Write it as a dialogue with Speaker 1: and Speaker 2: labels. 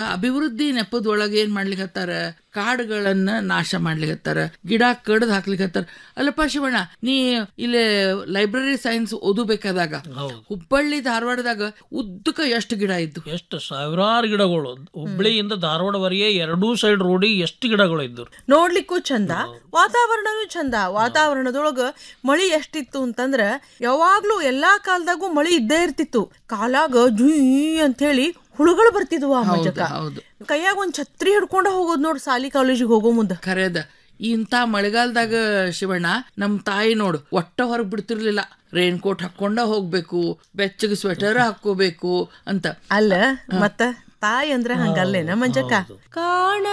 Speaker 1: ಅಭಿವೃದ್ಧಿ ನೆಪದೊಳಗೆ ಏನ್ ಮಾಡ್ಲಿಕತ್ತಾರ ಕಾಡುಗಳನ್ನ ನಾಶ ಮಾಡ್ಲಿಕತ್ತಾರ ಗಿಡ ಕಡ್ದ್ ಹಾಕ್ಲಿಕತ್ತಾರ ಅಲ್ಲಪ್ಪ ಶಿವಣ್ಣ ನೀ ಇಲ್ಲಿ ಲೈಬ್ರರಿ ಸೈನ್ಸ್ ಓದಬೇಕಾದಾಗ
Speaker 2: ಹೌದು
Speaker 1: ಹುಬ್ಬಳ್ಳಿ ಧಾರವಾಡದಾಗ ಉದ್ದಕ ಎಷ್ಟು ಗಿಡ ಇದ್ದು
Speaker 2: ಎಷ್ಟು ಸಾವಿರಾರು ಗಿಡಗಳು ಹುಬ್ಳಿಯಿಂದ ಧಾರವಾಡವರೆಗೆ ಎರಡೂ ಸೈಡ್ ರೋಡಿಗೆ ಎಷ್ಟು ಗಿಡಗಳು ಇದ್ದು
Speaker 3: ನೋಡ್ಲಿಕ್ಕೂ ಚಂದ ವಾತಾವರಣನೂ ಚಂದ ವಾತಾವರಣದೊಳಗ ಮಳಿ ಎಷ್ಟಿತ್ತು ಅಂತಂದ್ರ ಯಾವಾಗ್ಲೂ ಎಲ್ಲಾ ಕಾಲದಾಗೂ ಮಳಿ ಇದ್ದೇ ಇರ್ತಿತ್ತು ಕಾಲಾಗ ಜುಯ್ ಅಂತ ಹೇಳಿ ಹುಳುಗಳು ಬರ್ತಿದ್ವು ಆ ಮಜಕ
Speaker 1: ಹೌದು
Speaker 3: ಕೈಯಾಗ ಒಂದ್ ಛತ್ರಿ ಹಿಡ್ಕೊಂಡ ಹೋಗೋದ್ ನೋಡ್ ಸಾಲಿ ಕಾಲೇಜಿಗೆ ಹೋಗೋ ಮುಂದ
Speaker 1: ಖರೇದ ಇಂಥ ಮಳೆಗಾಲದಾಗ ಶಿವಣ್ಣ ನಮ್ ತಾಯಿ ನೋಡು ಒಟ್ಟ ಹೊರಗ್ ಬಿಡ್ತಿರ್ಲಿಲ್ಲ ರೇನ್ ಕೋಟ್ ಹಾಕೊಂಡ ಹೋಗ್ಬೇಕು ಬೆಚ್ಚಗೆ ಸ್ವೆಟರ್ ಹಾಕೋಬೇಕು ಅಂತ
Speaker 3: ಅಲ್ಲ ಮತ್ತ ತಾಯಿ ಅಂದ್ರ ಹಂಗಲ್ಲೇನ ಮಂಜಕ್ಕ ಕಾಣ